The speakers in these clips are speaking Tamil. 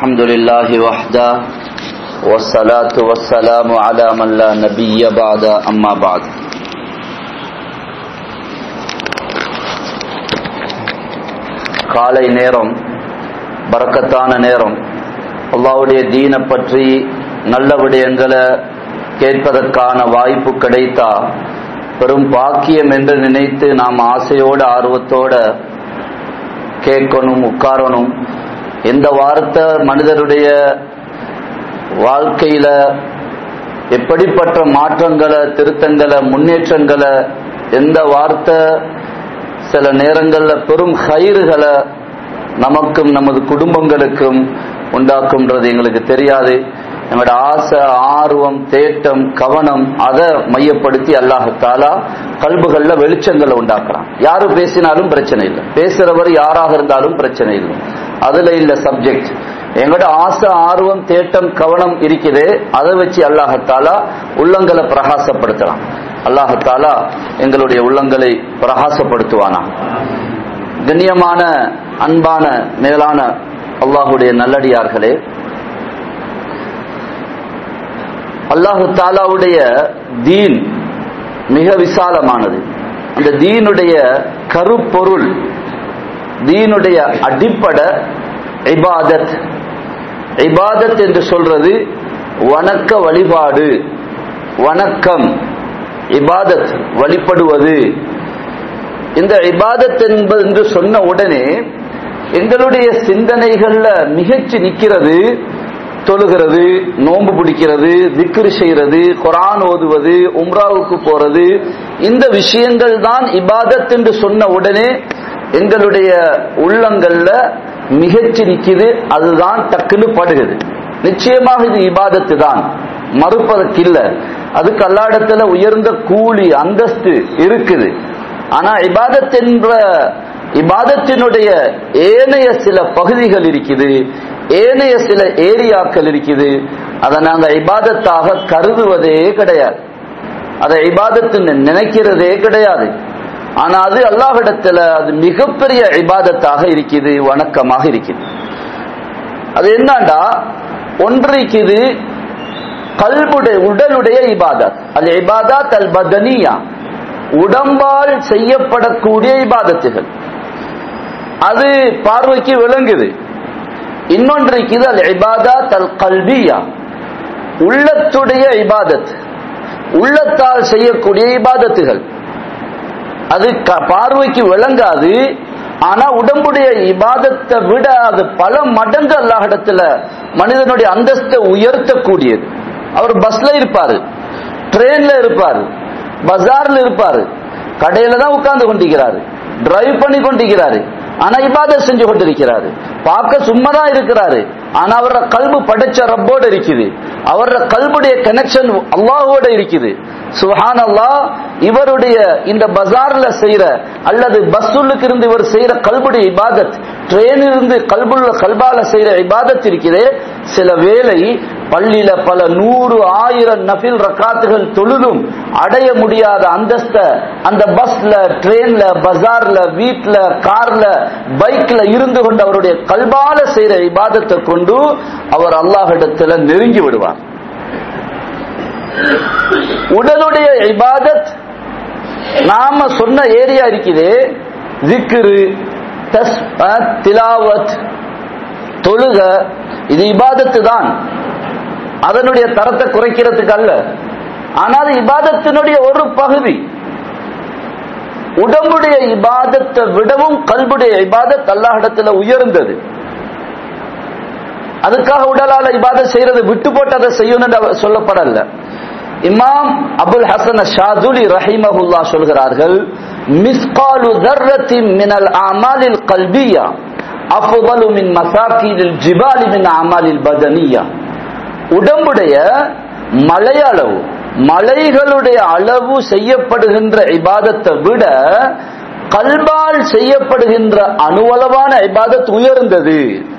الحمد لله وحده والصلاة والسلام على من لا نبي بعد أما بعد காலை நேரம் பறக்கத்தான நேரம் அல்லாவுடைய தீனை பற்றி நல்ல விடயங்களை கேட்பதற்கான வாய்ப்பு கிடைத்தா பெரும் பாக்கியம் என்று நினைத்து நாம் ஆசையோடு ஆர்வத்தோட கேட்கணும் உட்காரணும் எந்த வார்த்தை மனிதருடைய வாழ்க்கையில எப்படிப்பட்ட மாற்றங்களை திருத்தங்களை முன்னேற்றங்களை எந்த வார்த்தை சில நேரங்கள்ல பெரும் கயிறுகளை நமக்கும் நமது குடும்பங்களுக்கும் உண்டாக்கும்ன்றது எங்களுக்கு தெரியாது நம்மளோட ஆசை ஆர்வம் தேட்டம் கவனம் அதை மையப்படுத்தி அல்லாஹத்தாலா கல்புகள்ல வெளிச்சங்களை உண்டாக்குறான் யாரு பேசினாலும் பிரச்சனை இல்லை பேசுறவர் யாராக இருந்தாலும் பிரச்சனை இல்லை அதுல இல்ல சப்ஜெக்ட் எங்களோட ஆசை ஆர்வம் தேட்டம் கவனம் இருக்குது அதை வச்சு அல்லாஹத்தாலா உள்ளங்களை பிரகாசப்படுத்தலாம் அல்லாஹத்தாலா எங்களுடைய உள்ளங்களை பிரகாசப்படுத்துவானா கண்ணியமான அன்பான மேலான அல்லாஹுடைய நல்லடியார்களே அல்லாஹு தாலாவுடைய தீன் மிக விசாலமானது அந்த தீனுடைய கருப்பொருள் தீனுடைய அடிப்படை இபாதத் இபாதத் என்று சொல்றது வணக்க வழிபாடு வணக்கம் இபாதத் வழிபடுவது இந்த இபாதத் என்பது என்று சொன்ன உடனே எங்களுடைய சிந்தனைகள்ல மிகச்சி நிற்கிறது தொழுகிறது நோன்பு பிடிக்கிறது திக்ரு செய்யறது குரான் ஓதுவது உம்ராவுக்கு போறது இந்த விஷயங்கள் தான் இபாதத் என்று சொன்ன உடனே எங்களுடைய உள்ளங்கள்ல மிகச்சி நிக்குது அதுதான் டக்குன்னு படுகிறது நிச்சயமாக இது இபாதத்து தான் மறுப்பதற்கு இல்ல அதுக்கு அல்லாடத்துல உயர்ந்த கூலி அந்தஸ்து இருக்குது ஆனா இபாதத் என்ற இபாதத்தினுடைய ஏனைய சில பகுதிகள் இருக்குது ஏனைய சில ஏரியாக்கள் இருக்குது அதை நாங்க இபாதத்தாக கருதுவதே கிடையாது அதை இபாதத்து நினைக்கிறதே கிடையாது ஆனா அது அல்லாஹிடத்துல அது மிகப்பெரிய இபாதத்தாக இருக்குது வணக்கமாக இருக்குது அது என்னண்டா ஒன்றைக்குது கல்புடைய உடலுடைய இபாதத் அது இபாதத் அல் பதனியா உடம்பால் செய்யப்படக்கூடிய இபாதத்துகள் அது பார்வைக்கு விளங்குது இன்னொன்றைக்கு அல் இபாதத் அல் கல்பியா உள்ளத்துடைய இபாதத் உள்ளத்தால் செய்யக்கூடிய இபாதத்துகள் அது பார்வைக்கு விளங்காது ஆனா உடம்புடைய இபாதத்தை விட அது பல மடங்கு அல்லாஹிடத்துல மனிதனுடைய அந்தஸ்தை உயர்த்தக்கூடியது அவர் பஸ்ல இருப்பாரு ட்ரெயின்ல இருப்பாரு பஜார்ல இருப்பாரு கடையில தான் உட்கார்ந்து கொண்டிருக்கிறாரு டிரைவ் பண்ணி கொண்டிருக்கிறாரு ஆனா இபாதத் செஞ்சு கொண்டிருக்கிறாரு பார்க்க சும்மாதான் இருக்கிறாரு ஆனா அவர கல்பு படைச்ச ரப்போடு இருக்குது அவர கல்புடைய கனெக்ஷன் அல்லாஹோட இருக்குது சுஹான் அல்லா இவருடைய இந்த பஜார்ல செய்யற அல்லது பஸ்ஸுல்லுக்கு இருந்து இவர் செய்யற கல்புடைய இபாதத் ட்ரெயினில் இருந்து கல்புள்ள கல்பால செய்யற இபாதத் இருக்கிறே சில வேலை பள்ளியில பல நூறு ஆயிரம் நபில் ரக்காத்துகள் தொழுதும் அடைய முடியாத அந்தஸ்த அந்த பஸ்ல ட்ரெயின்ல பஜார்ல வீட்ல கார்ல பைக்ல இருந்து கொண்டு அவருடைய கல்பால செய்யற இபாதத்தை கொண்டு அவர் அல்லாஹிடத்துல நெருங்கி விடுவார் உடலுடைய இபாதத் நாம சொன்ன ஏரியா இருக்குது ஜிக்ரு திலாவத் தொழுக இது இபாதத்து தான் அதனுடைய தரத்தை குறைக்கிறதுக்கு அல்ல ஆனால் இபாதத்தினுடைய ஒரு பகுதி உடம்புடைய இபாதத்தை விடவும் கல்புடைய இபாதத் அல்லாஹிடத்துல உயர்ந்தது அதுக்காக உடலால இபாதத் செய்யறது விட்டு போட்டதை செய்யணும் சொல்லப்படல இமாம் அபுல் ஹசன் ஷாதுலி ரஹிமஹுல்லா சொல்கிறார்கள் மிஸ்காலு தர்ரத்தின் மினல் அமாலில் கல்பியா அஃபுதலு மின் மசாக்கீலில் ஜிபாலி மின் அமாலில் பதனியா உடம்புடைய மலையளவு மலைகளுடைய அளவு செய்யப்படுகின்ற இபாதத்தை விட கல்பால் செய்யப்படுகின்ற அணுவளவான இபாதத் உயர்ந்தது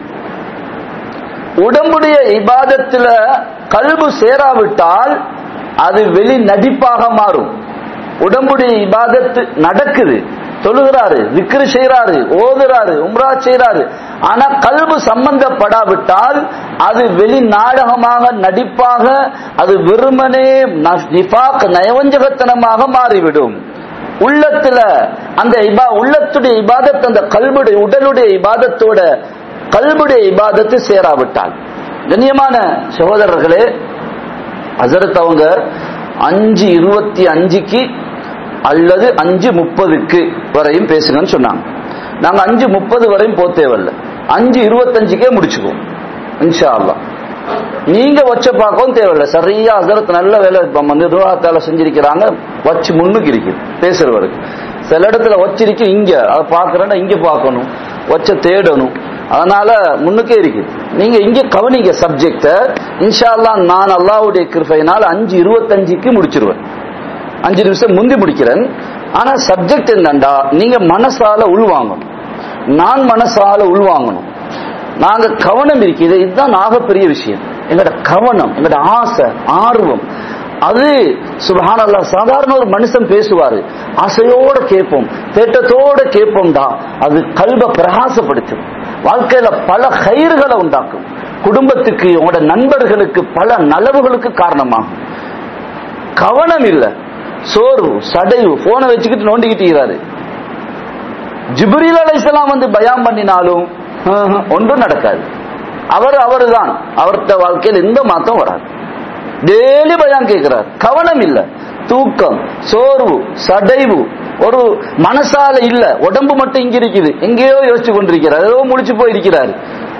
உடம்புடைய இபாதத்துல கல்பு சேராவிட்டால் அது வெளி நடிப்பாக மாறும் உடம்புடைய இபாதத்து நடக்குது தொழுகிறாரு விக்ரு செய்யறாரு ஓதுறாரு உம்ரா செய்யறாரு ஆனா கல்பு சம்பந்தப்படாவிட்டால் அது வெளி நாடகமாக நடிப்பாக அது வெறுமனே நிபாக் நயவஞ்சகத்தனமாக மாறிவிடும் உள்ளத்துல அந்த இபா உள்ளத்துடைய இபாதத் அந்த கல்புடைய உடலுடைய இபாதத்தோட கல்புடைய இபாதத்து சேராவிட்டால் கண்ணியமான சகோதரர்களே ஹசரத் அவங்க அஞ்சு இருபத்தி அஞ்சுக்கு அல்லது அஞ்சு முப்பதுக்கு வரையும் பேசுங்கன்னு சொன்னாங்க நாங்க அஞ்சு முப்பது வரையும் போக தேவையில்ல அஞ்சு இருபத்தஞ்சுக்கே முடிச்சுக்குவோம் இன்ஷா அல்லாஹ் நீங்க வச்ச பார்க்கவும் தேவையில்ல சரியா ஹசரத் நல்ல வேலை இப்ப நிர்வாகத்தால செஞ்சிருக்கிறாங்க வச்சு முன்னுக்கு இருக்குது பேசுறவருக்கு சில இடத்துல வச்சிருக்கு இங்க அதை பார்க்கறேன்னா இங்க பார்க்கணும் வச்ச தேடணும் அதனால முன்னுக்கே இருக்குது நீங்க இங்க கவனிங்க சப்ஜெக்ட இன்ஷா அல்லாஹ் நான் அல்லாஹ்வுடைய கிருபையினால் அஞ்சு இருபத்தஞ்சுக்கு முடிச்சிருவேன் அஞ்சு நிமிஷம் முந்தி முடிக்கிறேன் ஆனா சப்ஜெக்ட் என்னண்டா நீங்க மனசால உள்வாங்கணும் நான் மனசால உள்வாங்கணும் நாங்க கவனம் இருக்குது இதுதான் ஆகப்பெரிய விஷயம் எங்கட கவனம் எங்கட ஆசை ஆர்வம் அது சுபஹானல்லா சாதாரண ஒரு மனுஷன் பேசுவாரு ஆசையோட கேட்போம் தேட்டத்தோட கேட்போம்டா அது கல்வ பிரகாசப்படுத்தும் வாழ்க்கையில பல கயிறுகளை உண்டாக்கும் குடும்பத்துக்கு உங்களோட நண்பர்களுக்கு பல நலவுகளுக்கு காரணமாகும் கவனம் இல்ல சோர்வு சடைவு போனை வச்சுக்கிட்டு நோண்டிக்கிட்டு இருக்கிறாரு ஜிப்ரீல் அலைஹிஸ்ஸலாம் வந்து பயான் பண்ணினாலும் ஆஹ், ஒன்றும் நடக்காது அவர் அவர்தான் அவர்கிட்ட வாழ்க்கையில் எந்த மாற்றம் வராது டெய்லி பயான் கேட்கிறார் கவனம் இல்ல தூக்கம் சோர்வு சடைவு ஒரு மனசால இல்ல உடம்பு மட்டும் இங்க இருக்குது எங்கேயோ யோசிச்சு கொண்டிருக்கிறார் ஏதோ முடிச்சு போயிருக்கிறார்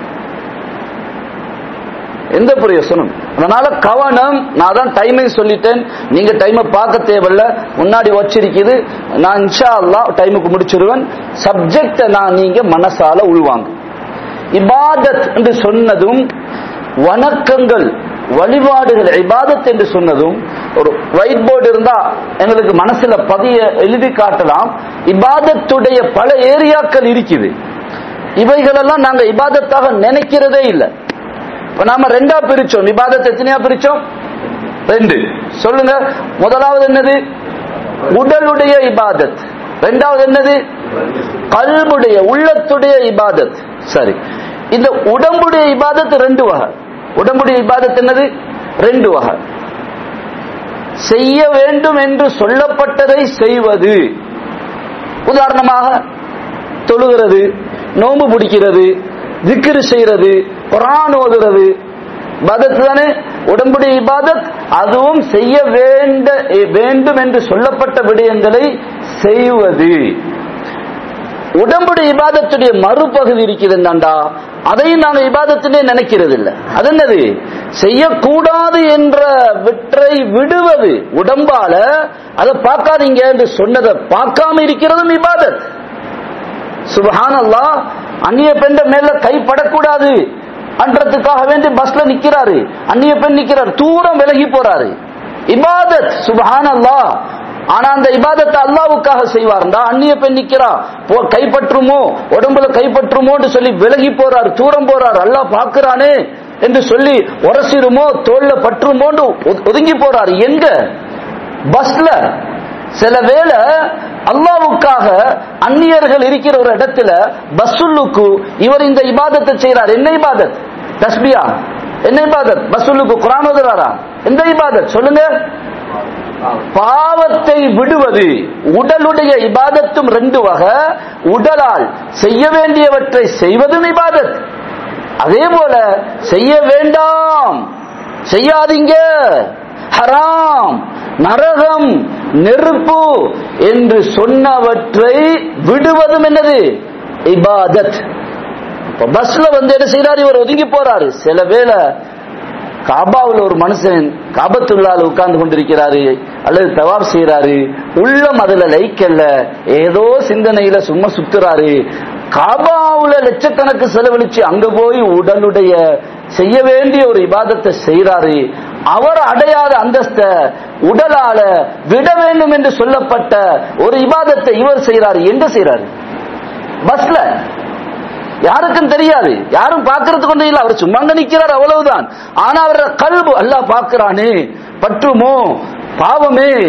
எந்த பிரயோசனம் அதனால கவனம் நான் தான் டைமையும் சொல்லிட்டேன் நீங்க டைமை பார்க்க தேவையில்ல முன்னாடி வச்சிருக்குது நான் இன்ஷா அல்லாஹ் டைமுக்கு முடிச்சிருவேன் சப்ஜெக்ட நான் நீங்க மனசால உள்வாங்க இபாதத் என்று சொன்னதும் வணக்கங்கள் வழிபாடுகள் இபாதத் என்று சொன்னதும் ஒரு ஒயிட் போர்டு இருந்தா எங்களுக்கு மனசுல பதிய எழுதி காட்டலாம் இபாதத்துடைய பல ஏரியாக்கள் இருக்குது இவைகளெல்லாம் நாங்க இபாதத்தாக நினைக்கிறதே இல்லை இப்ப நாம ரெண்டா பிரிச்சோம் இபாதத் எத்தனையா பிரிச்சோம் ரெண்டு சொல்லுங்க முதலாவது என்னது உடலுடைய இபாதத் ரெண்டாவது என்னது கல்புடைய உள்ளத்துடைய இபாதத் சரி இந்த உடம்புடைய இபாதத் ரெண்டு வகை உடம்புடைய இபாதத் என்னது ரெண்டு வகை செய்ய வேண்டும் என்று சொல்லப்பட்டதை செய்வது உதாரணமாக தொழுகிறது நோன்பு பிடிக்கிறது திக்ரு செய்யறது குரான் ஓதுறது இபாதத் தானே உடம்புடைய இபாதத் அதுவும் செய்ய வேண்ட வேண்டும் என்று சொல்லப்பட்ட விடயங்களை செய்வது உடம்புடைய இபாதத்துடைய மறுபகுதி இருக்குதுண்டாண்டா அதையும் நாங்க இபாதத்திலே நினைக்கிறது இல்ல அது என்னது செய்யக்கூடாது என்ற விற்றை விடுவது உடம்பால அதை பார்க்காதீங்க என்று சொன்னதை பார்க்காம இருக்கிறதும் இபாதத் சுபஹானல்லா அந்நிய பெண்ட மேல கைப்படக்கூடாது அன்றதுக்காக வேண்டி பஸ்ல நிக்கிறாரு அந்நிய பெண் நிக்கிறார் தூரம் விலகி போறாரு இபாதத் சுபஹானல்லா ஆனா அந்த இபாதத்தை அல்லாவுக்காக செய்வார்டா அந்நிய பெண் நிக்கிறா போ கைப்பற்றுமோ உடம்புல கைப்பற்றுமோன்னு சொல்லி விலகி போறார் தூரம் போறார் அல்லாஹ் பாக்குறானே என்று சொல்லி உரசிருமோ தோல்ல பற்றுமோன்னு ஒ- ஒதுங்கி போறார் எங்க பஸ்ல சில வேளை அல்லாவுக்காக அந்நியர்கள் இருக்கிற ஒரு இடத்துல பஸ்ஸுல்லுக்கு இவர் இந்த இபாதத்தை செய்றார் என்ன இபாதத் தஸ்பியா என்ன இபாதத் பஸ்ஸுல்லுக்கு குரான் ஓதுறாரா எந்த இபாதத் சொல்லுங்க பாவத்தை விடுவது உடலுடைய இபாதத்தும் ரெண்டு வகை உடலால் செய்ய வேண்டியவற்றை செய்வதும் இபாதத் அதே போல செய்ய வேண்டாம் செய்யாதீங்க ஹராம் நரகம் நெருப்பு என்று சொன்னவற்றை விடுவதும் என்னது இபாதத் இப்ப பஸ்ல வந்து என்ன செய்யறாரு இவர் ஒதுங்கி போறாரு சில வேளை காபாவில் ஒரு மனுஷன் காபத்துள்ளால உட்கார்ந்து கொண்டிருக்கிறாரு அல்லது தவாப் செய்யறாரு உள்ளம் அதுல லைக்கல்ல ஏதோ சிந்தனையில சும்மா சுத்துறாரு காபாவுல லட்சக்கணக்கு செலவழிச்சு அங்க போய் உடலுடைய செய்ய வேண்டிய ஒரு இபாதத்தை செய்யறாரு அவர் அடையாத அந்தஸ்த உடலால விட வேண்டும் என்று சொல்லப்பட்ட ஒரு இபாதத்தை இவர் செய்யறாரு எங்க செய்யறாரு பஸ்ல யாருக்கும் தெரியாது யாரும் பார்க்கறதுக்கு ஒன்றும் இல்லை அவர் சும்மா அங்க நிக்கிறார் அவ்வளவுதான் ஆனா அவர கல்பு அல்லாஹ் பார்க்கிறானே பற்றுமோ பாவமே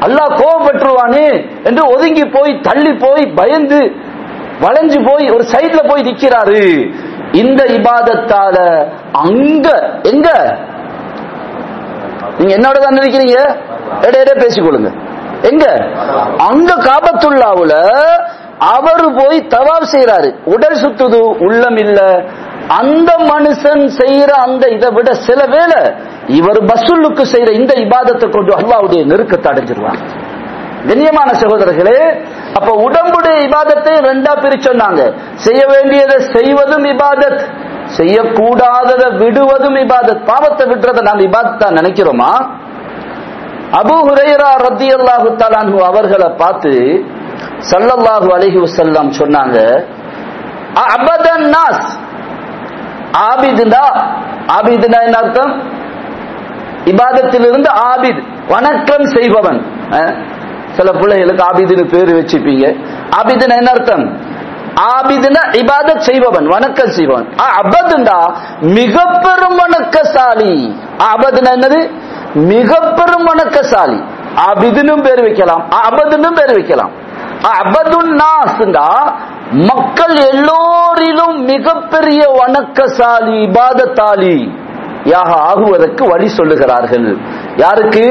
அல்லாஹ் கோவப்பட்டுருவானே என்று ஒதுங்கி போய் தள்ளி போய் பயந்து வளைஞ்சு போய் ஒரு சைடுல போய் நிக்கிறாரு இந்த இபாதத்தால அங்க எங்க நீங்க என்னோட தான் நினைக்கிறீங்க இடையிட பேசிக்கொள்ளுங்க எங்க அங்க காபத்துள்ளாவுல அவரு போய் தவாப் செய்யறாரு உடல் சுத்துது உள்ளம் இல்ல அந்த மனுஷன் செய்யற அந்த இதை விட சில வேளை இவர் பசுல்லுக்கு செய்யற இந்த இபாதத்தை கொண்டு அல்லாவுடைய நெருக்கத்தை அடைஞ்சிருவாங்க கண்ணியமான சகோதரர்களே அப்ப உடம்புடைய இபாதத்தை ரெண்டா பிரிச்சொன்னாங்க செய்ய வேண்டியதை செய்வதும் இபாதத் செய்யக்கூடாததை விடுவதும் இபாதத் பாவத்தை விடுறத நாம் இபாதத்தா நினைக்கிறோமா அபு ஹுரைரா ரத்தி அல்லாஹு தலான்ஹு அவர்களை பார்த்து சல்லல்லாஹு அலைஹி வஸல்லம் சொன்னாங்க அபதன் நாஸ் ஆபிதுனா ஆபிதுனா என்ன அர்த்தம் இபாதத்திலிருந்து ஆபித் வணக்கம் செய்பவன் அஹ், சில பிள்ளைகளுக்கு ஆபிதுன்னு பேர் வச்சுப்பீங்க ஆபிதுனா என்ன அர்த்தம் ஆபிதுனா இபாதத் செய்பவன் வணக்கம் செய்பவன் அபதுண்டா மிக பெரும் வணக்கசாலி அபதுனா என்னது மிக பெரும் வணக்கசாலி ஆபிதுனும் பேர் வைக்கலாம் அபதுனும் பேர் வைக்கலாம் அபதுன் நாஸ்டா மக்கள் எல்லோரிலும் மிகப்பெரிய வணக்கசாலி இபாதத்தாலி யாக ஆகுவதற்கு வழி சொல்லுகிறார்கள் யாருக்கு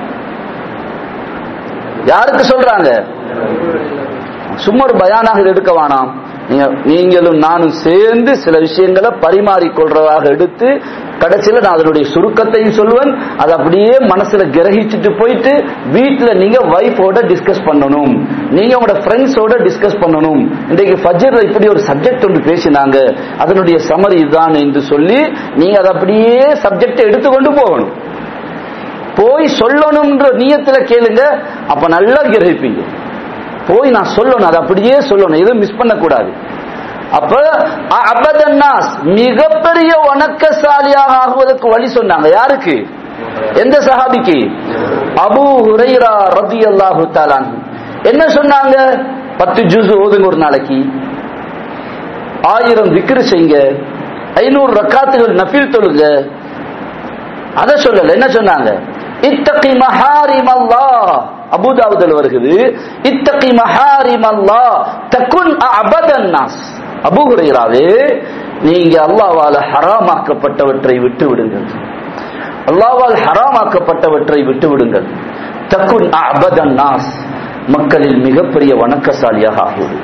யாருக்கு சொல்றாங்க சும்மா ஒரு பயானாக இதை எடுக்க வேணாம் நீங்க நீங்களும் நானும் சேர்ந்து சில விஷயங்களை பரிமாறிக்கொள்றதாக எடுத்து கடைசியில நான் அதனுடைய சுருக்கத்தையும் சொல்லுவேன் அதை அப்படியே மனசுல கிரகிச்சுட்டு போயிட்டு வீட்டுல நீங்க வைஃபோட டிஸ்கஸ் பண்ணணும் நீங்க உங்களோட ஃப்ரெண்ட்ஸோட டிஸ்கஸ் பண்ணணும் இன்றைக்கு ஃபஜ்ர்ல இப்படி ஒரு சப்ஜெக்ட் ஒன்று பேசினாங்க அதனுடைய சமரி இதுதான் என்று சொல்லி நீங்க அதை அப்படியே சப்ஜெக்ட் எடுத்துக்கொண்டு போகணும் போய் சொல்லணும்ன்ற நியத்துல கேளுங்க அப்ப நல்லா கிரகிப்பீங்க போய் நான் சொல்லணும் அதை அப்படியே சொல்லணும் எதுவும் மிஸ் பண்ணக்கூடாது அப்ப அபதன்னாஸ் மிகப்பெரிய வணக்கசாலியாக ஆகுவதற்கு வழி சொன்னாங்க யாருக்கு எந்த சஹாபிக்கு அபு ஹுரைரா ரதி அல்லாஹு என்ன சொன்னாங்க பத்து ஜூஸ் ஓதுங்க ஒரு நாளைக்கு ஆயிரம் விக்ரு செய்யுங்க ஐநூறு ரக்காத்துகள் நஃபில் தொழுங்க அத சொல்லல என்ன சொன்னாங்க இத்தகி மஹாரிம் அல்லாஹ் அபூதாவுதல் வருகிறது இத்தகி மஹாரிம் அல்லாஹ் தகுன் அபதன் நாஸ் அபூ ஹுரைராவே நீங்க அல்லாஹ்வால ஹராமாக்கப்பட்டவற்றை விட்டு விடுங்கள் அல்லாஹ்வால் ஹராமாக்கப்பட்டவற்றை விட்டு விடுங்கள் தகுன் அபதன் நாஸ் மக்களில் மிகப்பெரிய வணக்கசாலியாக ஆகுவது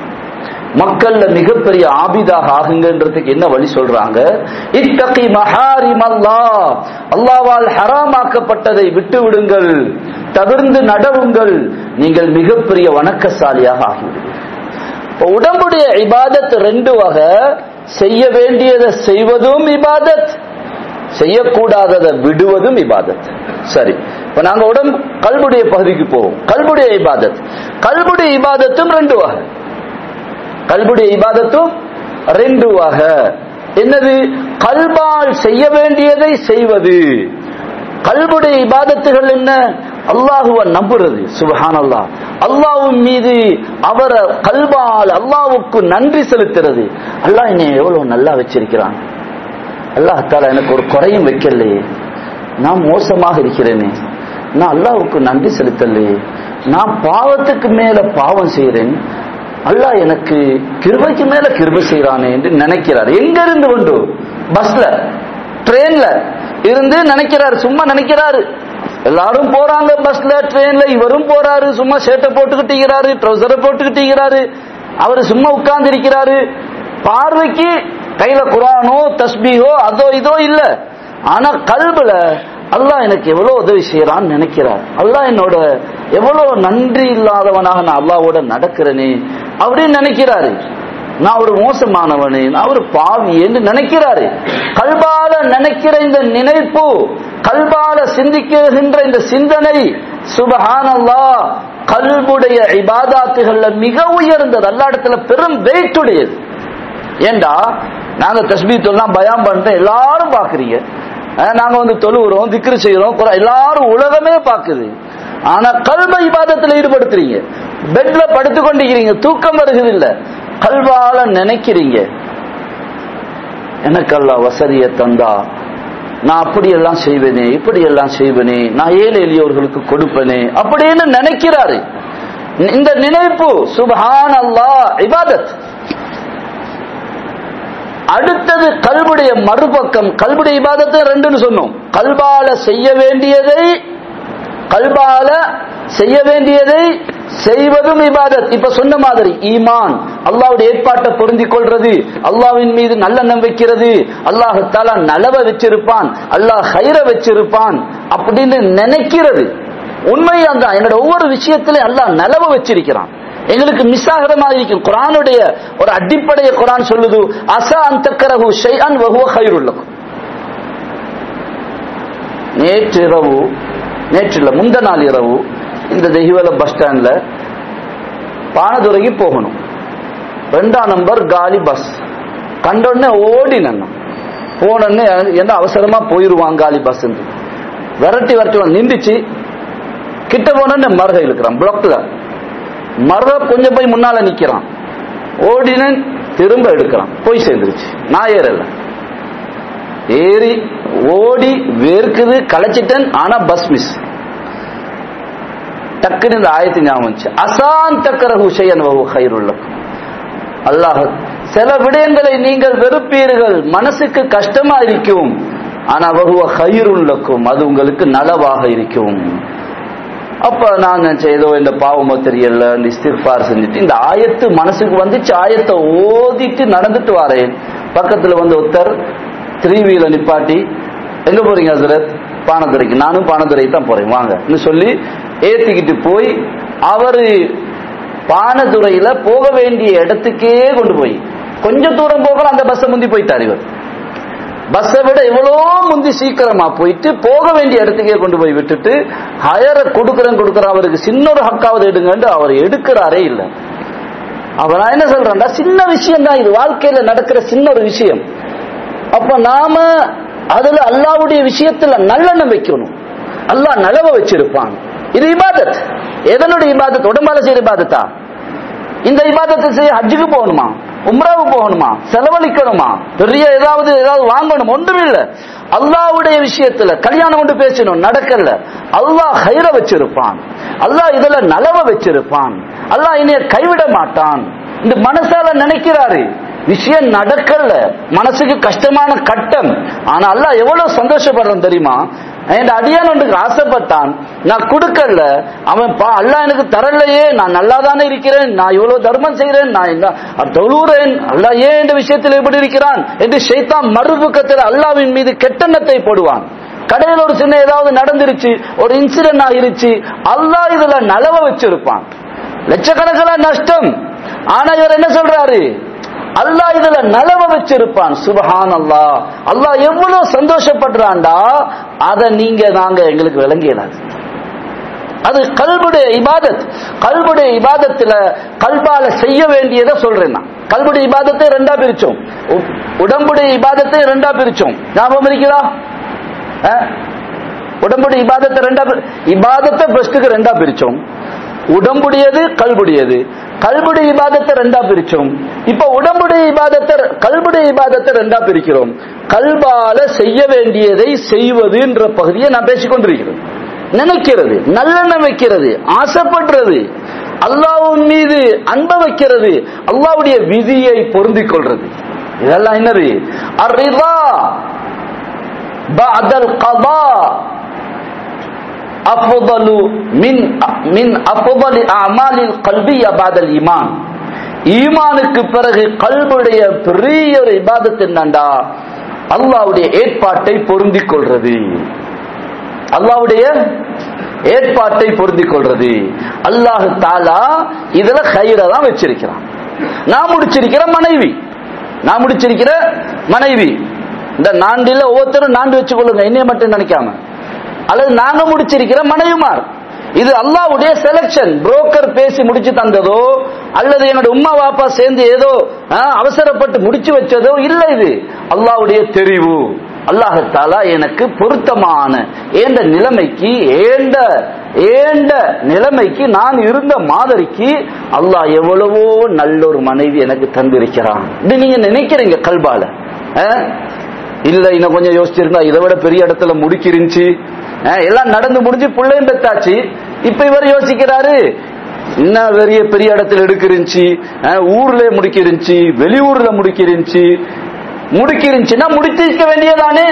மக்கள்ல மிகப்பெரிய ஆபிதாக ஆகுங்கன்றதுக்கு என்ன வழி சொல்றாங்க இத்தகி மஹாரிம் அல்லாஹ் அல்லாவால் ஹராமாக்கப்பட்டதை விட்டு விடுங்கள் தவிர்ந்து நடவுங்கள் நீங்கள் மிகப்பெரிய வணக்கசாலியாக ஆகிவிடுங்கள் இப்ப உடம்புடைய இபாதத் ரெண்டு வகை செய்ய வேண்டியதை செய்வதும் இபாதத் செய்யக்கூடாததை விடுவதும் இபாதத் சரி இப்ப நாங்க உடம்பு கல்புடைய பகுதிக்கு போவோம் கல்புடைய இபாதத் கல்புடைய இபாதத்தும் ரெண்டு வகை கல்புடைய இபாதத்தும் ரெண்டு வகை என்னது கல்பால் செய்ய வேண்டியதை செய்வது கல்புடைய இபாதத்துகள் என்ன அல்லாஹுவ நம்புறது சுபஹான் அல்லாஹ் அல்லாஹ்வின் மீது அவரை கல்பால் அல்லாஹ்வுக்கு நன்றி செலுத்துறது அல்லாஹ் என்னை எவ்வளவு நல்லா வச்சிருக்கிறான் அல்லாஹ் தாலா எனக்கு ஒரு குறையும் வைக்கலையே நான் மோசமாக இருக்கிறேனே நான் அல்லாஹ்வுக்கு நன்றி செலுத்தலையே நான் பாவத்துக்கு மேல பாவம் செய்கிறேன் அல்லாஹ் எனக்கு கிருபைக்கு மேல கிருபை செய்யறானே என்று நினைக்கிறார் எங்க இருந்து கொண்டு பஸ்ல ட்ரெயின்ல இருந்து நினைக்கிறாரு சும்மா நினைக்கிறாரு எல்லாரும் போறாங்க பஸ்ல ட்ரெயின்ல இவரும் போறாரு சும்மா ஷர்ட்டை போட்டுக்கிட்டீங்கிறாரு ட்ரௌசரை போட்டுக்கிட்டீங்கிறாரு அவரு சும்மா உட்கார்ந்து இருக்கிறாரு பார்வைக்கு கையில குரானோ தஸ்பீஹோ அதோ இதோ இல்ல ஆனா கல்புல அல்லாஹ் எனக்கு எவ்வளவு உதவி செய்யறான்னு நினைக்கிறார் அல்லாஹ் என்னோட எவ்வளவு நன்றி இல்லாதவனாக நான் அல்லாவோட நடக்கிறேனே அப்படின்னு நினைக்கிறாரு நான் ஒரு மோசமானவனே நான் ஒரு பாவி என்று நினைக்கிறாரு கல்பால நினைக்கிற இந்த நினைப்பு கல்பால சிந்திக்கின்ற இந்த சிந்தனை சுபஹானல்லா கல்புடைய இபாதாத்துகள்ல மிக உயர்ந்தது அல்லா இடத்துல பெரும் வெயிட் உடையது ஏண்டா நாங்க தஸ்பீ தொல்லாம் பயம் பண்ணிட்டு எல்லாரும் பாக்குறீங்க அஹ் நாங்க வந்து தொழுகிறோம் திக்ரு செய்யறோம் குரா- எல்லாரும் உலகமே பாக்குது ஆனா கல்வ இபாதத்துல ஈடுபடுத்துறீங்க பெட்ல படுத்து கொண்டிருக்கிறீங்க தூக்கம் வருகிறது இல்ல கல்வால நினைக்கிறீங்க எனக்கு அல்லா வசதியை தந்தா நான் அப்படியெல்லாம் செய்வேனே இப்படியெல்லாம் செய்வேனே நான் ஏழை எளியோர்களுக்கு கொடுப்பேனே அப்படின்னு நினைக்கிறாரு இந்த நினைப்பு சுபஹான் அல்லாஹ் இபாதத் அடுத்தது கல்புடைய மறுபக்கம் கல்புடைய இபாதத்தை ரெண்டுன்னு சொன்னோம் கல்பால செய்ய வேண்டியதை கல்பால செய்ய வேண்டியதை செய்வதும் இபாதத் இப்ப சொன்ன மாதிரி ஈமான் அல்லாவுடைய ஏற்பாட்டை பொருந்திக் கொள்றது அல்லாவின் மீது நல்லெண்ணம் வைக்கிறது அல்லாஹு தாலா நலவ வச்சிருப்பான் அல்லாஹ் ஹைர வச்சிருப்பான் அப்படின்னு நினைக்கிறது உண்மையான் தான் என்னோட ஒவ்வொரு விஷயத்திலையும் அல்லாஹ் நலவ வச்சிருக்கிறான் எங்களுக்கு மிஸ் ஆகிற மாதிரி இருக்கும் குரானுடைய ஒரு அடிப்படையை குரான் சொல்லுது அசா அந்தக்கரகு ஷைஅன் வஹுவ ஹைருல்லகும் நேற்று இரவு நேற்று இல்ல முந்த நாள் இரவு இந்த தெஹிவல பஸ் ஸ்டாண்ட்ல பானதுரைக்கு போகணும் ரெண்டாம் நம்பர் காலி பஸ் கண்டோடனே ஓடினேன் போனோடனே என்ன அவசரமா போயிருவான் காலி பஸ் விரட்டி விரட்டி நின்றுச்சு கிட்ட போனோடனே மருக இழுக்கிறான் பிளாக்ல மருக கொஞ்சம் போய் முன்னால நிக்கிறான் ஓடினன் திரும்ப எடுக்கிறான் போய் சேர்ந்துருச்சு நான் ஏறல ஏறி ஓடி வேர்க்குது களைச்சிட்டேன் ஆனா பஸ் மிஸ் டக்குன்னு இந்த ஆயத்து ஞாபகம் வந்துச்சு அசாந்தக்கர ஹுஷையன் வஹு ஹைருல்லக்கும் அல்லாஹ் சில விடயங்களை நீங்கள் வெறுப்பீர்கள் மனசுக்கு கஷ்டமா இருக்கும் ஆனா வகுவ ஹைருல்லக்கும் அது உங்களுக்கு நலவாக இருக்கும் அப்ப நான் நினைச்சேன் ஏதோ இந்த பாவமோ தெரியல இந்த இஸ்திஃபார் செஞ்சுட்டு இந்த ஆயத்து மனசுக்கு வந்துச்சு ஆயத்தை ஓதிட்டு நடந்துட்டு வரேன் பக்கத்துல வந்து ஒருத்தர் த்ரீவியில நிப்பாட்டி எங்க போறீங்க ஹசரத் பானதுரைக்கு நானும் பானதுரைக்கு தான் போறேன் வாங்க சொல்லி ஏத்திக்கிட்டு போய் அவரு பானதுரையில போக வேண்டிய இடத்துக்கே கொண்டு போய் கொஞ்சம் தூரம் போகல அந்த பஸ்ஸை முந்தி போயிட்டார் இவர் பஸ்ஸை விட எவ்வளோ முந்தி சீக்கிரமா போயிட்டு போக வேண்டிய இடத்துக்கே கொண்டு போய் விட்டுட்டு ஹயரை கொடுக்குறேன் கொடுக்குறேன் அவருக்கு சின்ன ஒரு ஹக்காவது எடுங்கன்னு அவர் எடுக்கிறாரே இல்லை அவர் நான் என்ன சொல்றேன்டா சின்ன விஷயம் தான் இது வாழ்க்கையில நடக்கிற சின்ன ஒரு விஷயம் அப்ப நாம அதுல அல்லாவுடைய விஷயத்துல நல்லெண்ணம் வைக்கணும் அல்லாஹ் நலவ வச்சிருப்பான் இது இபாதத் எதனுடைய இபாதத் உடம்பால செய்யற இபாதத்தா இந்த இபாதத்தை செய்ய ஹஜ்ஜுக்கு போகணுமா உம்ராவுக்கு போகணுமா செலவழிக்கணுமா பெரிய ஏதாவது ஏதாவது வாங்கணும் ஒன்றும் இல்ல அல்லாவுடைய விஷயத்துல கல்யாணம் கொண்டு பேசணும் நடக்கல அல்லாஹ் ஹைர வச்சிருப்பான் அல்லாஹ் இதுல நலவ வச்சிருப்பான் அல்லாஹ் இனிய கைவிட மாட்டான் இந்த மனசால நினைக்கிறாரு விஷயம் நடக்கல மனசுக்கு கஷ்டமான கட்டம் ஆனா அல்லாஹ் எவ்வளவு சந்தோஷப்படுறான் தெரியுமா என் அடியான் ஒன்றுக்கு ஆசைப்பட்டான் நான் கொடுக்கல அவன் பா அல்லாஹ் எனக்கு தரலையே நான் நல்லா தானே இருக்கிறேன் நான் இவ்வளவு தர்மம் செய்கிறேன் நான் என்ன தொழுறேன் அல்லாஹ் ஏன் இந்த விஷயத்தில் எப்படி இருக்கிறான் என்று ஷைத்தான் மறுபக்கத்தில் அல்லாவின் மீது கெட்டெண்ணத்தை போடுவான் கடையில் ஒரு சின்ன ஏதாவது நடந்துருச்சு ஒரு இன்சிடென்ட் ஆயிருச்சு அல்லாஹ் இதுல நலவ வச்சிருப்பான் லட்சக்கணக்கில் நஷ்டம் ஆனா இவர் என்ன சொல்றாரு அல்லாஹ் இதுல நலவ வச்சிருப்பான் சுபஹான் அல்லாஹ் அல்லாஹ் எவ்வளவு சந்தோஷப்படுறான்டா அதை நீங்க நாங்க எங்களுக்கு விளங்கியலாது அது கல்புடைய இபாதத் கல்புடைய இபாதத்துல கல்பால செய்ய வேண்டியதை சொல்றேன் நான் கல்புடைய இபாதத்தை ரெண்டா பிரிச்சோம் உடம்புடைய இபாதத்தை ரெண்டா பிரிச்சோம் ஞாபகம் இருக்குதா உடம்புடைய இபாதத்தை ரெண்டா இபாதத்தை ஃபர்ஸ்டுக்கு ரெண்டா பிரிச்சோம் உடம்புடையது கல்புடையது கல்புடைய இபாதத்தை ரெண்டா பிரிச்சோம் இப்ப உடம்புடைய இபாதத்தை கல்புடைய இபாதத்தை ரெண்டா பிரிக்கிறோம் கல்பால செய்ய வேண்டியதை செய்வதுன்ற பகுதியை நான் பேசிக்கொண்டிருக்கிறேன் நினைக்கிறது நல்லெண்ணம் வைக்கிறது ஆசைப்படுறது அல்லாவின் மீது அன்ப வைக்கிறது அல்லாவுடைய விதியை பொருந்திக் கொள்றது இதெல்லாம் என்னது அரிதா பஅதல் கதா அஃபதலு மின் மின் அஃபதலி அமாலில் கல்பிய பாதல் ஈமான் ஈமானுக்கு பிறகு கல்புடைய பெரிய ஒரு இபாதத் என்னண்டா அல்லாவுடைய ஏற்பாட்டை பொருந்திக் கொள்றது அல்லாவுடைய ஏற்பாட்டை பொருந்திக் கொள்றது அல்லாஹு தாலா இதுல கயிறை தான் வச்சிருக்கிறான் நான் முடிச்சிருக்கிற மனைவி நான் முடிச்சிருக்கிற மனைவி இந்த நாண்டில ஒவ்வொருத்தரும் நாண்டு வச்சு கொள்ளுங்க என்னைய மட்டும் நினைக்காம அல்லது நாங்க முடிச்சிருக்கிற மனைவிமார் இது அல்லாவுடைய செலக்ஷன் புரோக்கர் பேசி முடிச்சு தந்ததோ அல்லது என்னோட உம்மா வாப்பா சேர்ந்து ஏதோ அவசரப்பட்டு முடிச்சு வச்சதோ இல்ல இது அல்லாவுடைய தெரிவு அல்லாஹத்தாலா எனக்கு பொருத்தமான ஏண்ட நிலைமைக்கு ஏண்ட ஏண்ட நிலைமைக்கு நான் இருந்த மாதிரிக்கு அல்லாஹ் எவ்வளவோ நல்ல ஒரு மனைவி எனக்கு தந்திருக்கிறான் இது நீங்க நினைக்கிறீங்க கல்பால இல்ல இன்னும் கொஞ்சம் யோசிச்சிருந்தா இதை விட பெரிய இடத்துல முடிக்கிருந்துச்சு அஹ், எல்லாம் நடந்து முடிஞ்சு பிள்ளையும் பெத்தாச்சு இப்ப இவர் யோசிக்கிறாரு இன்னும் பெரிய பெரிய இடத்துல எடுக்கிருந்துச்சு அஹ், ஊர்ல முடிக்கிருந்துச்சு வெளியூர்ல முடிக்கிருந்துச்சு முடிக்கிருந்துச்சுன்னா முடிச்சிருக்க வேண்டியதானே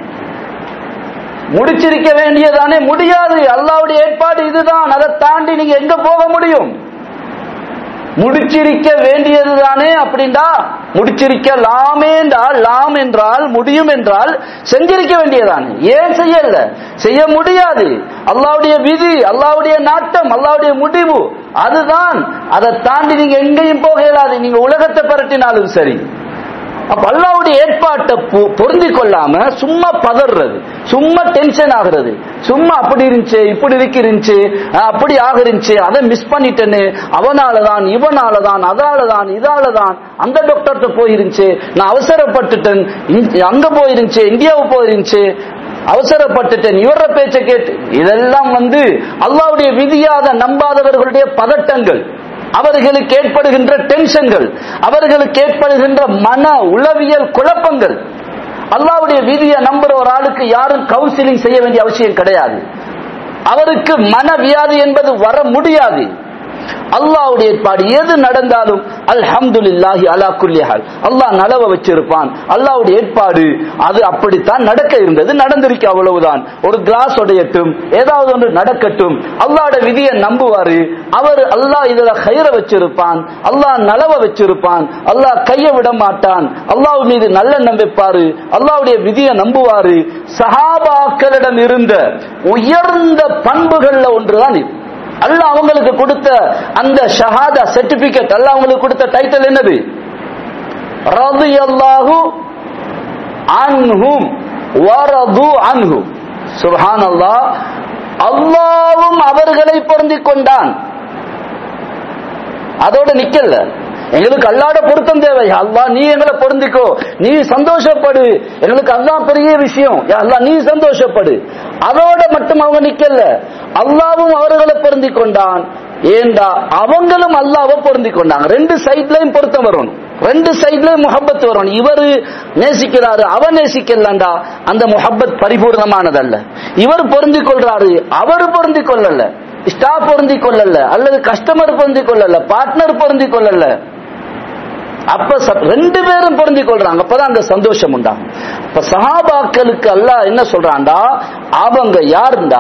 முடிச்சிருக்க வேண்டியதானே முடியாது அல்லாவுடைய ஏற்பாடு இதுதான் அதை தாண்டி நீங்க எங்க போக முடியும் முடிச்சிருக்க வேண்டியதுதானே அப்படின்டா முடிச்சிருக்க லாமே என்றால் லாம் என்றால் முடியும் என்றால் செஞ்சிருக்க வேண்டியதானே ஏன் செய்யல செய்ய முடியாது அல்லாவுடைய விதி அல்லாவுடைய நாட்டம் அல்லாவுடைய முடிவு அதுதான் அதை தாண்டி நீங்க எங்கேயும் போக இயலாது நீங்க உலகத்தை பரட்டினாலும் சரி அப்ப அல்லாவுடைய ஏற்பாட்டை பொ- பொருந்திக் கொள்ளாம சும்மா பதறது சும்மா டென்ஷன் ஆகுறது சும்மா அப்படி இருந்துச்சு இப்படி இருந்துச்சு அப்படி ஆகிருந்துச்சு அதை மிஸ் பண்ணிட்டேன்னு அவனாலதான் இவனாலதான் அதாலதான் இதாலதான் அந்த டாக்டர்கிட்ட போயிருந்துச்சு நான் அவசரப்பட்டுட்டேன் இங்க- அங்க போயிருந்துச்சு இந்தியாவுக்கு போயிருந்துச்சு அவசரப்பட்டுட்டேன் இவர பேச்சை கேட்டு இதெல்லாம் வந்து அல்லாவுடைய விதியாத நம்பாதவர்களுடைய பதட்டங்கள் அவர்களுக்கு ஏற்படுகின்ற டென்ஷன்கள் அவர்களுக்கு ஏற்படுகின்ற மன உளவியல் குழப்பங்கள் அல்லாவுடைய விதியை நம்புற ஒரு ஆளுக்கு யாரும் கவுன்சிலிங் செய்ய வேண்டிய அவசியம் கிடையாது அவருக்கு மனவியாதி என்பது வர முடியாது அல்லாஹ்வுடைய ஏற்பாடு எது நடந்தாலும் அல்ஹம்துலில்லாஹி அலா குல்லி ஹால் அல்லாஹ் நலவ வச்சிருப்பான் அல்லாஹ்வுடைய ஏற்பாடு அது அப்படித்தான் நடக்க இருந்தது நடந்திருக்கு அவ்வளவுதான் ஒரு கிளாஸ் உடையட்டும் ஏதாவது ஒன்று நடக்கட்டும் அல்லாஹ்வுடைய விதியை நம்புவாரு அவர் அல்லாஹ் இதுல கயிற வச்சிருப்பான் அல்லாஹ் நலவ வச்சிருப்பான் அல்லாஹ் கைய விட மாட்டான் அல்லாஹ் மீது நல்ல நம்பிப்பாரு அல்லாஹ்வுடைய விதியை நம்புவாரு சஹாபாக்களிடம் இருந்த உயர்ந்த பண்புகள்ல ஒன்றுதான் இது அல்லாஹ் அவங்களுக்கு கொடுத்த அந்த ஷஹாதா சர்டிபிகேட் அல்லாஹ் அவங்களுக்கு கொடுத்த டைட்டில் என்னது ரலியல்லாஹு அன்ஹும் வரது அன்ஹு சுப்ஹானல்லாஹ் அல்லாஹ்வும் அவர்களை பொருந்திக் கொண்டான் அதோட நிக்கல எங்களுக்கு அல்லாட பொருத்தம் தேவை யா அல்லாஹ் நீ எங்களை பொருந்திக்கோ நீ சந்தோஷப்படு எங்களுக்கு அல்லாஹ் பெரிய விஷயம் யா அல்லாஹ் நீ சந்தோஷப்படு அதோட மட்டும் அவங்க நிக்கல அல்லாவும் அவர்களை பொருந்தி கொண்டான் ஏண்டா அவங்களும் அல்லாவை பொருந்தி கொண்டாங்க ரெண்டு சைட்லயும் பொருத்தம் வரணும் ரெண்டு சைட்லயும் முஹப்பத் வரணும் இவரு நேசிக்கிறாரு அவன் நேசிக்கலண்டா அந்த முஹப்பத் பரிபூர்ணமானதல்ல இவர் பொருந்தி கொள்றாரு அவர் பொருந்தி கொள்ளல ஸ்டாஃப் பொருந்தி கொள்ளல அல்லது கஸ்டமர் பொருந்தி கொள்ளல பார்ட்னர் பொருந்தி கொள்ளல அப்ப ச- ரெண்டு பேரும் பொருந்தி கொள்றாங்க அப்பதான் அங்க சந்தோஷம் உண்டாகும் இப்ப சஹாபாக்களுக்கு அல்லாஹ் என்ன சொல்றான்டா அவங்க யாருண்டா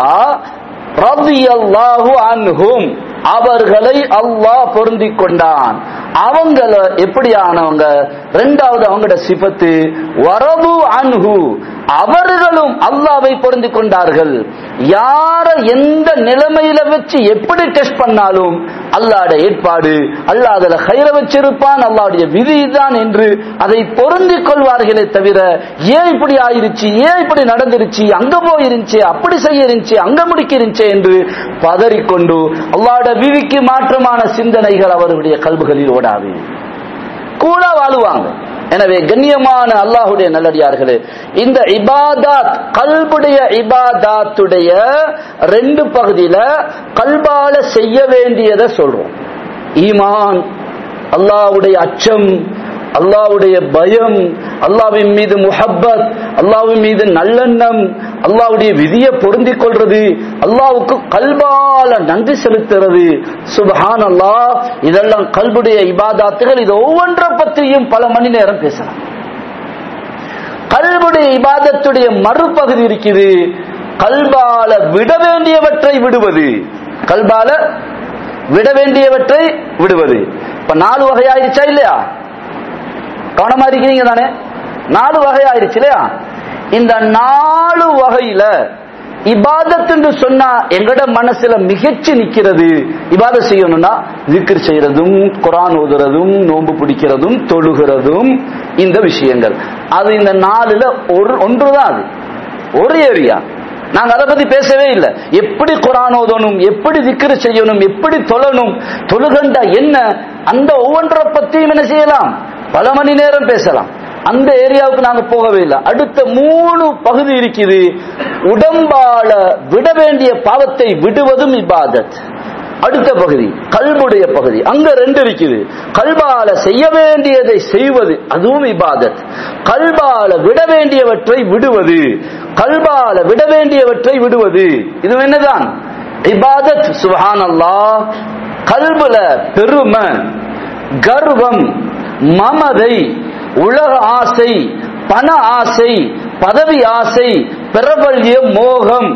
ரலியல்லாஹு அன்ஹும் அவர்களை அல்லாஹ் பொருந்தி கொண்டான் அவங்கள எப்படியானவங்க ரெண்டாவது அவங்களோட சிபத்து வரது அன்ஹு அவர்களும் அல்லாவை பொருந்தி கொண்டார்கள் யார எந்த நிலைமையில வச்சு எப்படி டெஸ்ட் பண்ணாலும் அல்லாட ஏற்பாடு அல்லாஹ் அதுல கயிற வச்சிருப்பான் அல்லாவுடைய விதி தான் என்று அதை பொருந்திக் கொள்வார்களே தவிர ஏன் இப்படி ஆயிருச்சு ஏன் இப்படி நடந்துருச்சு அங்க போயிருந்துச்சு அப்படி செய்ய இருந்துச்சு அங்க முடிக்க இருந்துச்சு என்று பதறிக்கொண்டு அல்லாட விதிக்கு மாற்றமான சிந்தனைகள் அவர்களுடைய கல்புகளில் ஓடாது கூட வாழுவாங்க எனவே கண்ணியமான அல்லாஹுடைய நல்லடியார்களே இந்த இபாதாத் கல்புடைய இபாதாத்துடைய ரெண்டு பகுதியில கல்பால செய்ய வேண்டியதை சொல்றோம் ஈமான் அல்லாஹ்வுடைய அச்சம் அல்லாஹ்வுடைய பயம் அல்லாஹ்வின் மீது முஹப்பத் அல்லாஹ்வின் மீது நல்லெண்ணம் அல்லாஹ்வுடைய விதியை பொருந்திக் கொள்றது அல்லாஹ்வுக்கு கல்பால நன்றி செலுத்துறது சுபஹான் அல்லாஹ் இதெல்லாம் கல்புடைய இபாதாத்துகள் இது ஒவ்வொன்றை பற்றியும் பல மணி நேரம் பேசலாம் கல்புடைய இபாதத்துடைய மறுபகுதி இருக்குது கல்பால விட வேண்டியவற்றை விடுவது கல்பால விட வேண்டியவற்றை விடுவது இப்ப நாலு வகையாயிருச்சா இல்லையா கவனமா இருக்கிறீங்க தானே நாலு வகை ஆயிருச்சு இல்லையா இந்த நாலு வகையில இபாதத் என்று சொன்னா எங்கட மனசுல மிகச்சி நிக்கிறது இபாதத் செய்யணும்னா விக்ர் செய்யறதும் குரான் ஓதுறதும் நோன்பு பிடிக்கிறதும் தொழுகிறதும் இந்த விஷயங்கள் அது இந்த நாலுல ஒரு ஒன்றுதான் அது ஒரு ஏரியா நாங்க அதை பத்தி பேசவே இல்லை எப்படி குரான் ஓதணும் எப்படி திக்ரு செய்யணும் எப்படி தொழணும் தொழுகண்டா என்ன அந்த ஒவ்வொன்றை பத்தியும் என்ன செய்யலாம் பல மணி நேரம் பேசலாம் அந்த ஏரியாவுக்கு நாங்க போகவே இல்லை அடுத்த மூணு பகுதி இருக்குது உடம்பால விட வேண்டிய பாவத்தை விடுவதும் இபாதத் அடுத்த பகுதி கல்புடைய பகுதி அங்க ரெண்டு இருக்குது கல்பால செய்ய வேண்டியதை செய்வது அதுவும் இபாதத் கல்பால விட வேண்டியவற்றை விடுவது கல்பால விட வேண்டியவற்றை விடுவது இது என்னதான் இபாதத் சுபஹான் அல்லாஹ் கல்புல பெருமை கர்வம் மமதை உலக ஆசை பண ஆசை பதவி ஆசை பிரபல்ய மோகம்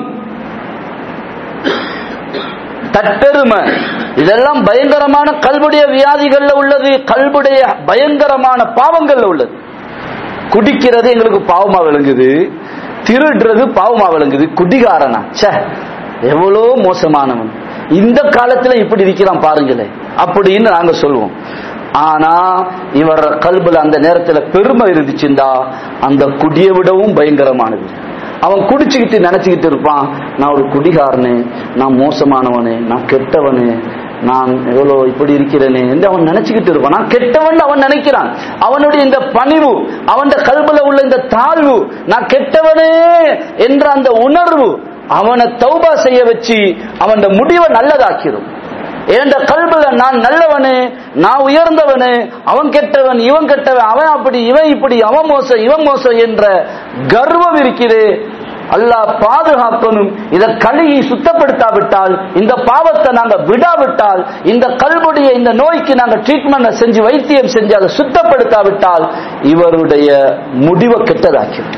தற்பெருமை இதெல்லாம் பயங்கரமான கல்புடைய வியாதிகள்ல உள்ளது கல்புடைய பயங்கரமான பாவங்கள்ல உள்ளது குடிக்கிறது எங்களுக்கு பாவமா விளங்குது திருடுறது பாவமா விளங்குது குடிகாரனா ச்சே எவ்வளோ மோசமானவன் இந்த காலத்துல இப்படி இருக்கிறான் பாருங்களேன் அப்படின்னு நாங்க சொல்லுவோம் ஆனா இவர் கல்புல அந்த நேரத்துல பெருமை இருந்துச்சுண்டா அந்த குடியை விடவும் பயங்கரமானது அவன் குடிச்சுக்கிட்டு நினைச்சுக்கிட்டு இருப்பான் நான் ஒரு குடிகாரனு நான் மோசமானவனு நான் கெட்டவனு நான் எவ்வளோ இப்படி இருக்கிறேனே என்று அவன் நினைச்சுக்கிட்டு இருப்பான் நான் கெட்டவன் அவன் நினைக்கிறான் அவனுடைய இந்த பணிவு அவன் கல்புல உள்ள இந்த தாழ்வு நான் கெட்டவனே என்ற அந்த உணர்வு அவனை தௌபா செய்ய வச்சு அவன் முடிவை நல்லதாக்கிடும் என்ற கல்புல நான் நல்லவனு நான் உயர்ந்தவனு அவன் கெட்டவன் இவன் கெட்டவன் அவன் அப்படி இவன் இப்படி அவன் மோசம் இவன் மோசம் என்ற கர்வம் இருக்குது அல்லாஹ் பாதுகாக்கணும் இதை கழுகி சுத்தப்படுத்தாவிட்டால் இந்த பாவத்தை நாங்க விடாவிட்டால் இந்த கல்புடைய இந்த நோய்க்கு நாங்க ட்ரீட்மெண்ட் செஞ்சு வைத்தியம் செஞ்சு அதை சுத்தப்படுத்தாவிட்டால் இவருடைய முடிவை கெட்டதாக்கும்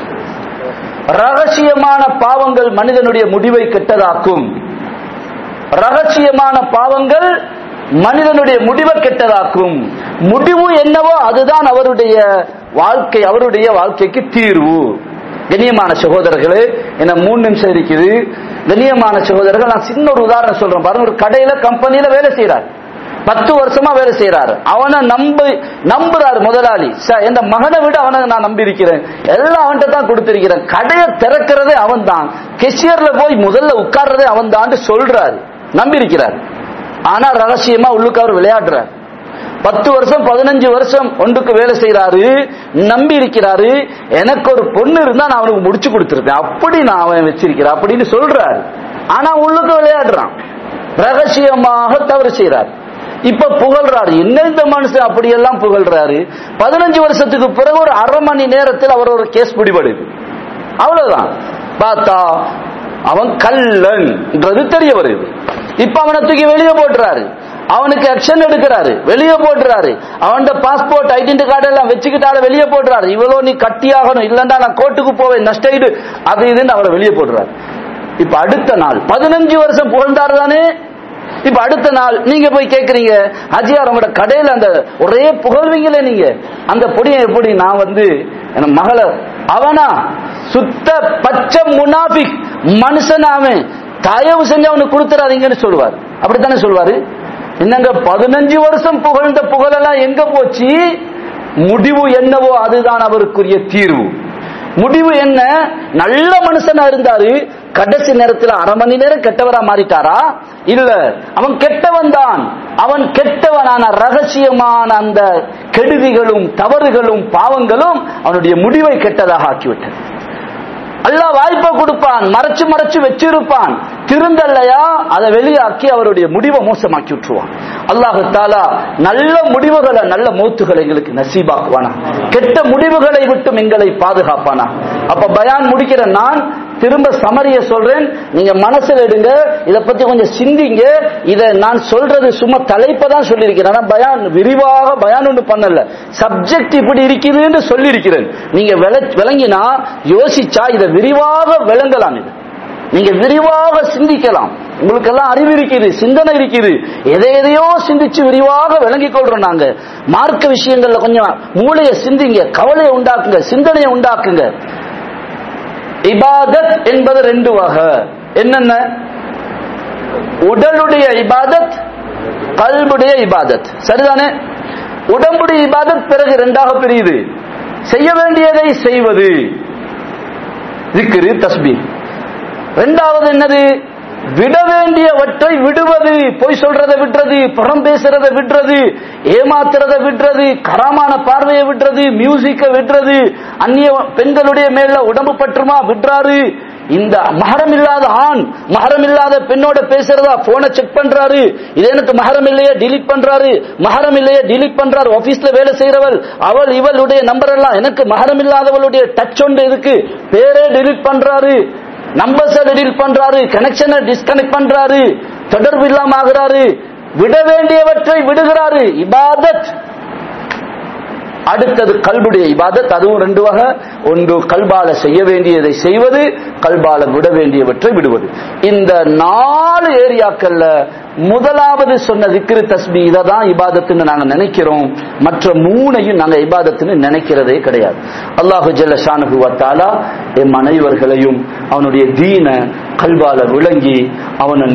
ரகசியமான பாவங்கள் மனிதனுடைய முடிவை கெட்டதாக்கும் ரகசியமான பாவங்கள் மனிதனுடைய முடிவை கெட்டதாக்கும் முடிவு என்னவோ அதுதான் அவருடைய வாழ்க்கை அவருடைய வாழ்க்கைக்கு தீர்வு கண்ணியமான சகோதரர்களே என்ன மூணு நிமிஷம் இருக்குது கண்ணியமான சகோதரர்கள் நான் சின்ன ஒரு உதாரணம் சொல்றேன் பாருங்க ஒரு கடையில கம்பெனியில வேலை செய்யறாரு பத்து வருஷமா வேலை செய்யறாரு அவனை நம்பி நம்புறாரு முதலாளி சார் என் மகனை விட அவனை நான் நம்பி இருக்கிறேன் எல்லாம் அவன்கிட்ட தான் கொடுத்திருக்கிறேன் கடையை திறக்கிறதே அவன் தான் கெஷியர்ல போய் முதல்ல உட்கார்றதே அவன் தான் சொல்றாரு நம்பி இருக்கிறார் ஆனா ரகசியமா உள்ளுக்கு அவர் விளையாடுறார் பத்து வருஷம் பதினஞ்சு வருஷம் ஒன்றுக்கு வேலை செய்யறாரு நம்பி இருக்கிறாரு எனக்கு ஒரு பொண்ணு இருந்தா நான் அவனுக்கு முடிச்சு கொடுத்துருப்பேன் அப்படி நான் அவன் வச்சிருக்கிறேன் அப்படின்னு சொல்றாரு ஆனா உள்ளுக்கு விளையாடுறான் ரகசியமாக தவறு செய்யறார் இப்ப புகழ்றாரு என்ன இந்த மனுஷன் அப்படியெல்லாம் புகழ்றாரு பதினஞ்சு வருஷத்துக்கு பிறகு ஒரு அரை மணி நேரத்தில் அவர் ஒரு கேஸ் பிடிபடுது அவ்வளவுதான் பார்த்தா அவன் கல்லன்ன்றது தெரிய வருது இப்ப அவனை தூக்கி வெளியே போட்டுறாரு அவனுக்கு ஆக்ஷன் எடுக்கிறாரு வெளியே போட்டுறாரு அவன் பாஸ்போர்ட் ஐடென்டி கார்டு எல்லாம் வச்சுக்கிட்டால வெளியே போட்டுறாரு இவ்வளவு நீ கட்டியாகணும் இல்லன்னா நான் கோர்ட்டுக்கு போவேன் நஷ்டம் அது இதுன்னு அவரை வெளியே போட்டுறாரு இப்ப அடுத்த நாள் பதினஞ்சு வருஷம் புகழ்ந்தாரு தானே இப்ப அடுத்த நாள் நீங்க போய் கேக்குறீங்க ஹஜியார் அவங்களோட கடையில அந்த ஒரே புகழ்வீங்களே நீங்க அந்த பொடியை எப்படி நான் வந்து என் மகளை அவனா சுத்த பச்சை முனாபிக் மனுஷன் அவன் தயவு செஞ்சு அவனுக்கு கொடுத்துறாதீங்கன்னு சொல்லுவார் அப்படித்தானே சொல்லுவாரு என்னங்க பதினஞ்சு வருஷம் புகழ்ந்த புகழெல்லாம் எங்க போச்சு முடிவு என்னவோ அதுதான் அவருக்குரிய தீர்வு முடிவு என்ன நல்ல மனுஷனா இருந்தாரு கடைசி நேரத்தில் அரை மணி நேரம் கெட்டவரா மாறிட்டாரா இல்ல அவன் கெட்டவன் தான் அவன் கெட்டவனான ரகசியமான அந்த கெடுதிகளும் தவறுகளும் பாவங்களும் அவனுடைய முடிவை கெட்டதாக ஆக்கிவிட்டது அல்லாஹ் வாய்ப்பை கொடுப்பான் மறைச்சு மறைச்சு வச்சிருப்பான் திருந்தல்லையா அதை வெளியாக்கி அவருடைய முடிவை மோசமாக்கி விட்டுருவான் அல்லாஹு தாலா நல்ல முடிவுகளை நல்ல மூத்துகளை எங்களுக்கு நசீபாக்குவானா கெட்ட முடிவுகளை விட்டும் எங்களை பாதுகாப்பானா அப்ப பயான் முடிக்கிற நான் திரும்ப சமரிய சொல்றேன் நீங்க மனசுல எடுங்க இத பத்தி கொஞ்சம் சிந்திங்க இத நான் சொல்றது சும்மா தலைப்பை தான் சொல்லியிருக்கிறேன் ஆனா பயான் விரிவாக பயான் ஒன்று பண்ணல சப்ஜெக்ட் இப்படி இருக்குதுன்னு சொல்லியிருக்கிறேன் நீங்க விள- விளங்கினா யோசிச்சா இதை விரிவாக விளங்கலாம் இது நீங்க விரிவாக சிந்திக்கலாம் உங்களுக்கு எல்லாம் அறிவு இருக்குது சிந்தனை இருக்குது எதை எதையோ சிந்திச்சு விரிவாக விளங்கிக் கொள்றோம் நாங்க மார்க்க விஷயங்கள்ல கொஞ்சம் மூளையை சிந்திங்க கவலையை உண்டாக்குங்க சிந்தனையை உண்டாக்குங்க இபாதத் என்பது ரெண்டு வகை என்னென்ன உடலுடைய இபாதத் கல்புடைய இபாதத் சரிதானே உடம்புடைய இபாதத் பிறகு இரண்டாக பிரியுது செய்ய வேண்டியதை செய்வது திக்ரு தஸ்பீ ரெண்டாவது என்னது விட வேண்டியவற்றை விடுவது பொய் சொல்றதை விடுறது புறம் பேசுறதை விடுறது ஏமாத்துறதை விடுறது கராமான பார்வையை விடுறது மியூசிக்கை விடுறது அந்நிய பெண்களுடைய மேல உடம்பு பற்றுமா விடுறாரு இந்த மகரம் இல்லாத ஆண் மகரம் இல்லாத பெண்ணோட பேசுறதா போனை செக் பண்றாரு இது எனக்கு மகரம் இல்லையே டிலீட் பண்றாரு மகரம் இல்லையே டிலீட் பண்றாரு ஆபீஸ்ல வேலை செய்யறவள் அவள் இவளுடைய நம்பர் எல்லாம் எனக்கு மகரம் இல்லாதவளுடைய டச் ஒன்று இருக்கு பேரே டிலீட் பண்றாரு நம்பர்ஸ் டெலிட் பண்றாரு கனெக்ஷனை டிஸ்கனெக்ட் பண்றாரு தொடர்பு இல்லாம ஆகிறாரு விட வேண்டியவற்றை விடுகிறாரு இபாதத் அடுத்தது கல்புடைய இபாதத் அதுவும் ரெண்டு வகை ஒன்று கல்பால செய்ய வேண்டியதை செய்வது கல்பால விட வேண்டியவற்றை விடுவது இந்த நாலு ஏரியாக்கள்ல முதலாவது சொன்ன திக்ரு தஸ்பி இதை தான் இபாதத்துன்னு நாங்க நினைக்கிறோம் மற்ற மூணையும் நாங்க இபாதத்துன்னு நினைக்கிறதே கிடையாது அல்லாஹு ஜல்ல ஷானுகு வத்தாலா எம் அனைவர்களையும் அவனுடைய தீன கல்பால விளங்கி அவனை